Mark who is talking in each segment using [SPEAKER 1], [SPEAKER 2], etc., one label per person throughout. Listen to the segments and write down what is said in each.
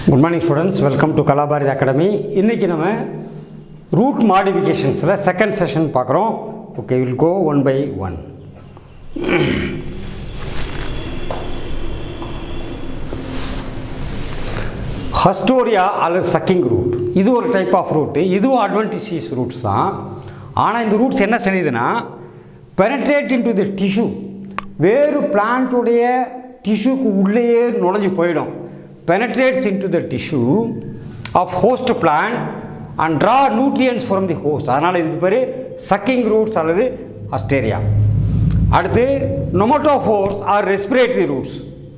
[SPEAKER 1] good morning students welcome to Kalabharathi academy இன்றைக்கி நம்ம root மாடிஃபிகேஷன்ஸில் செகண்ட் செஷன் பார்க்குறோம் okay will go one by one haustoria அல்லது sucking root இது ஒரு டைப் ஆஃப் ரூட்டு இதுவும் அட்வென்டிசியஸ் ரூட்ஸ் தான் ஆனால் இந்த ரூட்ஸ் என்ன செய்யுதுன்னா பெனட்ரேட் இன்டு தி டிஷ்யூ வேறு பிளான்ட்டுடைய டிஷ்யூக்கு உள்ளேயே நுழைஞ்சு போயிடும் penetrates into the tissue of host plant and draw nutrients from the host அதனால் இதுக்கு பேர் சக்கிங் ரூட்ஸ் அல்லது அஸ்டேரியா அடுத்து நொமட்டோஃபோர்ஸ் ஆர் ரெஸ்பிரேட்டரி ரூட்ஸ்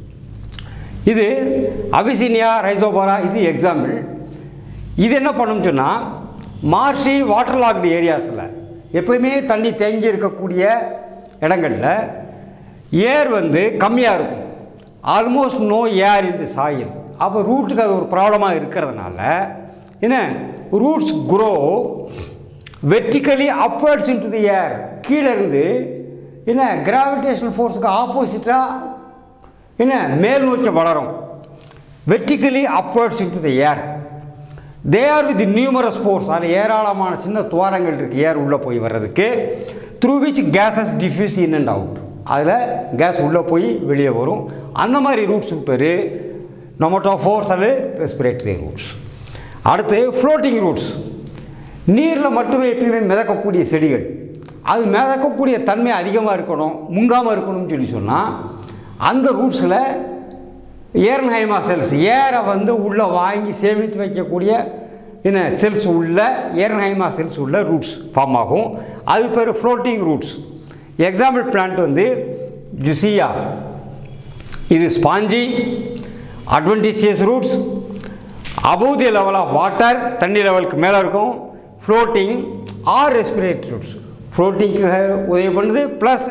[SPEAKER 1] இது அபிசினியா ரைசோபாரா இது எக்ஸாம்பிள் இது என்ன பண்ணும்னு சொன்னால் மார்ஷி வாட்டர் லாக்டு ஏரியாஸில் எப்போயுமே தண்ணி தேங்கி இருக்கக்கூடிய இடங்களில் ஏர் வந்து கம்மியாக இருக்கும் ஆல்மோஸ்ட் நோ ஏர் இந்த சாயில் அப்போ ரூட்டுக்கு அது ஒரு ப்ராப்ளமாக இருக்கிறதுனால என்ன roots grow vertically upwards into the air கீழே இருந்து என்ன கிராவிடேஷனல் ஃபோர்ஸுக்கு ஆப்போசிட்டாக என்ன மேல் நோக்கி வளரும் vertically upwards into the air they are with numerous pores அதில் ஏராளமான சின்ன துவாரங்கள் இருக்குது ஏர் உள்ளே போய் வர்றதுக்கு through which gases diffuse in and out அதில் கேஸ் உள்ளே போய் வெளியே வரும் அந்த மாதிரி ரூட்ஸுக்கு பேர் நொமட்டோஃபோர்ஸ் அல்லது ரெஸ்பிரேட்டரி ரூட்ஸ் அடுத்து ஃப்ளோட்டிங் ரூட்ஸ் நீரில் மட்டுமே எப்பயுமே மிதக்கக்கூடிய செடிகள் அது மிதக்கக்கூடிய தன்மை அதிகமாக இருக்கணும் முங்காமல் இருக்கணும்னு சொல்லி சொன்னால் அந்த ரூட்ஸில் ஏர்ன்ஹைமா செல்ஸ் ஏரை வந்து உள்ளே வாங்கி சேமித்து வைக்கக்கூடிய என்ன செல்ஸ் உள்ள ஏர்ன்ஹைமா செல்ஸ் உள்ள ரூட்ஸ் ஃபார்ம் ஆகும் அது பேர் ஃப்ளோட்டிங் ரூட்ஸ் எக்ஸாம்பிள் பிளான்ட் வந்து ஜுசியா இது spongy adventitious roots above the level of water தண்ணி லெவலுக்கு மேலே இருக்கும் ஃப்ளோட்டிங் ஆர் ரெஸ்பிரேட்டரி ரூட்ஸ் ஃப்ளோட்டிங்க்கு உதவி பண்ணுது ப்ளஸ்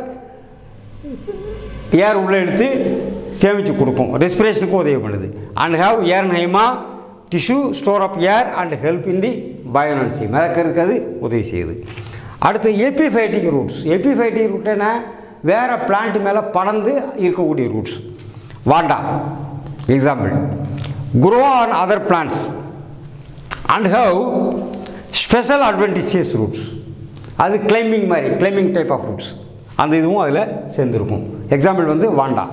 [SPEAKER 1] ஏர் உள்ளே எடுத்து சேமித்து கொடுக்கும் ரெஸ்பிரேஷனுக்கு உதவி பண்ணுது and have aerenchyma tissue store of air and help in the buoyancy மிதக்கிறதுக்கு அது உதவி செய்யுது அடுத்து எபிஃபைட்டிக் ரூட்ஸ் எபிஃபைட்டிக் ரூட் என்ன வேறு பிளான்ட் மேலே படர்ந்து இருக்கக்கூடிய ரூட்ஸ் வாண்டா example grow on other plants and have special adventitious roots அது கிளைம்பிங் மாதிரி கிளைம்பிங் டைப் ஆஃப் ரூட்ஸ் அந்த இதுவும் அதில் சேர்ந்துருக்கும் எக்ஸாம்பிள் வந்து வாண்டா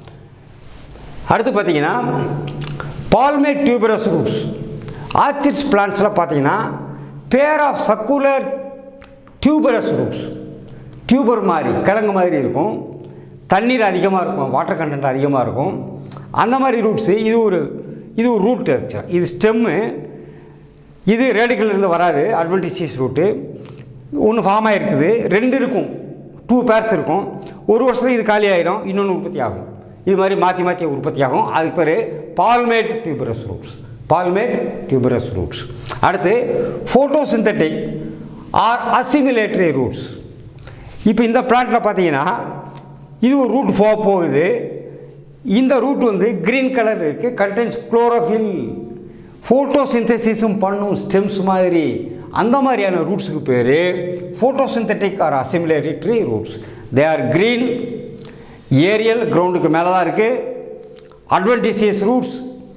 [SPEAKER 1] அடுத்து பார்த்தீங்கன்னா பால்மேட் டியூபரஸ் ரூட்ஸ் ஆர்ச்சிட்ஸ் பிளான்ட்ஸில் பார்த்தீங்கன்னா pair of circular tuberous roots tuber மாதிரி கிழங்கு மாதிரி இருக்கும் தண்ணீர் அதிகமாக இருக்கும் வாட்டர் கண்டென்ட் அதிகமாக இருக்கும் அந்த மாதிரி ரூட்ஸு இது ஒரு இது ஒரு ரூட் ஆக்சுவலாக இது ஸ்டெம்மு இது ரேடிக்கல்லேருந்து வராது அட்வென்டிசியஸ் ரூட்டு ஒன்று ஃபார்ம் ஆகிருக்குது ரெண்டு இருக்கும் டூ பேர்ஸ் இருக்கும் ஒரு வருஷத்தில் இது காலி ஆகிடும் இன்னொன்று உற்பத்தி ஆகும் இது மாதிரி மாற்றி மாற்றி உற்பத்தி ஆகும் அதுக்கு பேர் palmate tuberous roots palmate tuberous roots அடுத்து ஃபோட்டோசிந்தட்டிக் ஆர் அசிமிலேட்டரி ரூட்ஸ் இப்போ இந்த பிளான்ட்டில் பார்த்தீங்கன்னா இது ஒரு ரூட் போக போகுது இந்த ரூட் வந்து க்ரீன் கலர் இருக்குது கண்டென்ஸ் குளோரோஃபில் ஃபோட்டோசிந்தசிஸும் பண்ணும் ஸ்டெம்ஸ் மாதிரி அந்த மாதிரியான ரூட்ஸுக்கு பேர் photosynthetic or assimilatory roots they are green aerial கிரவுண்டுக்கு மேலே தான் இருக்குது adventitious roots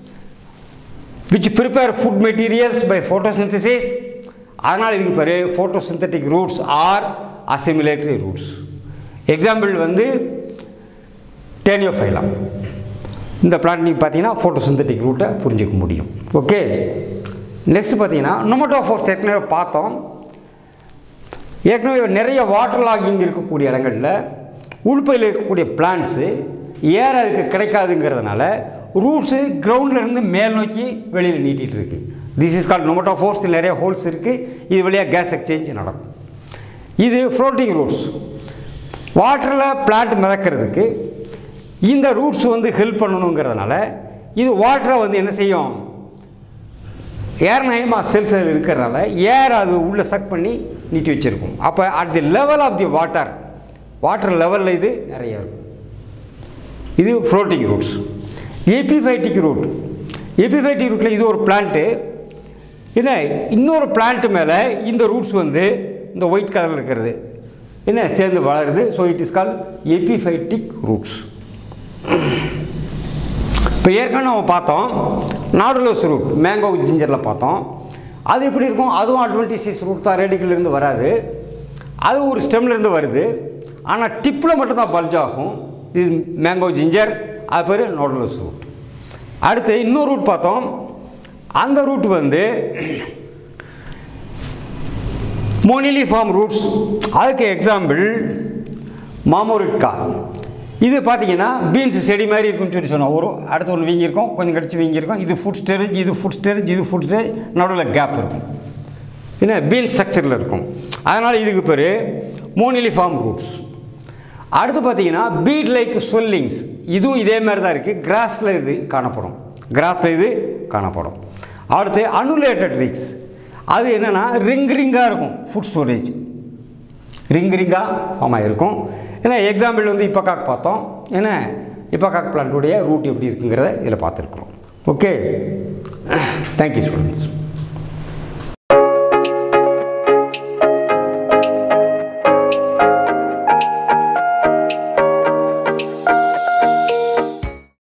[SPEAKER 1] which prepare food materials by photosynthesis அதனால் இதுக்கு பேர் photosynthetic roots or assimilatory roots example வந்து டேனியோஃபைலாம் இந்த பிளான்ட் நீங்கள் பார்த்தீங்கன்னா ஃபோட்டோசிந்தட்டிக் ரூட்டை புரிஞ்சிக்க முடியும் ஓகே நெக்ஸ்ட் பார்த்தீங்கன்னா நொமட்டோஃபோர்ஸ் ஏற்கனவே பார்த்தோம் ஏற்கனவே நிறைய வாட்டர் லாகிங் இருக்கக்கூடிய இடங்களில் உள்பையில் இருக்கக்கூடிய பிளான்ட்ஸு ஏர் அதுக்கு கிடைக்காதுங்கிறதுனால ரூட்ஸு கிரவுண்ட்லேருந்து மேல் நோக்கி வெளியில் நீட்டிகிட்டு இருக்கு திஸ் இஸ் கால் நொமட்டோஃபோர்ஸ் நிறைய ஹோல்ஸ் இருக்குது இது வழியாக கேஸ் எக்ஸ்சேஞ்ச் நடக்கும் இது ஃப்ளோட்டிங் ரூட்ஸ் வாட்டரில் பிளான்ட் மிதக்கிறதுக்கு இந்த ரூட்ஸ் வந்து ஹெல்ப் பண்ணணுங்கிறதுனால இது வாட்டரை வந்து என்ன செய்யும் ஏர் நயமா செல்ஸ் இருக்கிறதுனால ஏர் அது உள்ளே சக் பண்ணி நீட்டி வச்சுருக்கும் அப்போ at the level of the water water லெவலில் இது நிறைய இருக்கும் இது floating roots epiphytic root epiphytic ரூட்டில் இது ஒரு பிளான்ட்டு என்ன இன்னொரு பிளான்ட்டு மேலே இந்த ரூட்ஸ் வந்து இந்த ஒயிட் கலரில் இருக்கிறது என்ன சேர்ந்து வளருது so it is call epiphytic roots இப்போ ஏற்கனவே நம்ம பார்த்தோம் நாடுலோஸ் ரூட் மேங்கோ ஜிஞ்சரில் பார்த்தோம் அது எப்படி இருக்கும் அதுவும் அட்வென்டிசிஸ் ரூட் தான் radicle இருந்து வராது அது ஒரு ஸ்டெம்லேருந்து வருது ஆனால் டிப்பில் மட்டும்தான் பல்ஜ் ஆகும் இது மேங்கோ ஜிஞ்சர் அது பேர் நோடலஸ் ரூட் அடுத்து இன்னொரு ரூட் பார்த்தோம் அந்த ரூட் வந்து மோனிலிஃபார்ம் ரூட்ஸ் அதுக்கு எக்ஸாம்பிள் மாமோரிட்கா இது பார்த்தீங்கன்னா பீன்ஸ் செடி மாதிரி இருக்குன்னு சொல்லி சொன்னோம் ஒரு அடுத்து ஒன்று வீங்கியிருக்கும் கொஞ்சம் கடிச்சு வீங்கியிருக்கும் இது ஃபுட் ஸ்டேரேஜ் இது ஃபுட் ஸ்டேரேஜ் இது ஃபுட் ஸ்டேரேஜ் நடுவில் கேப் இருக்கும் என்ன பீன் ஸ்ட்ரக்சரில் இருக்கும் அதனால் இதுக்கு பேர் மோனிலிஃபார்ம் ரூட்ஸ் அடுத்து பார்த்தீங்கன்னா பீட் லைக் ஸ்வெல்லிங்ஸ் இதுவும் இதே மாதிரி தான் இருக்குது கிராஸில் இது காணப்படும் கிராஸில் இது காணப்படும் அடுத்து அனுலேட்டட் ரிக்ஸ் அது என்னென்னா ரிங் ரிங்காக இருக்கும் ஃபுட் ஸ்டோரேஜ் ரிங் ரிங்காக ஃபார்ம் ஆகிருக்கும் ஏன்னா எக்ஸாம்பிள் வந்து இப்போக்காக் பார்த்தோம் ஏன்னா இப்போக்காக் பிளான்ட்டுடைய ரூட் எப்படி இருக்குங்கிறத இதில் பார்த்துருக்குறோம் ஓகே தேங்க்யூ ஸ்டூடெண்ட்ஸ்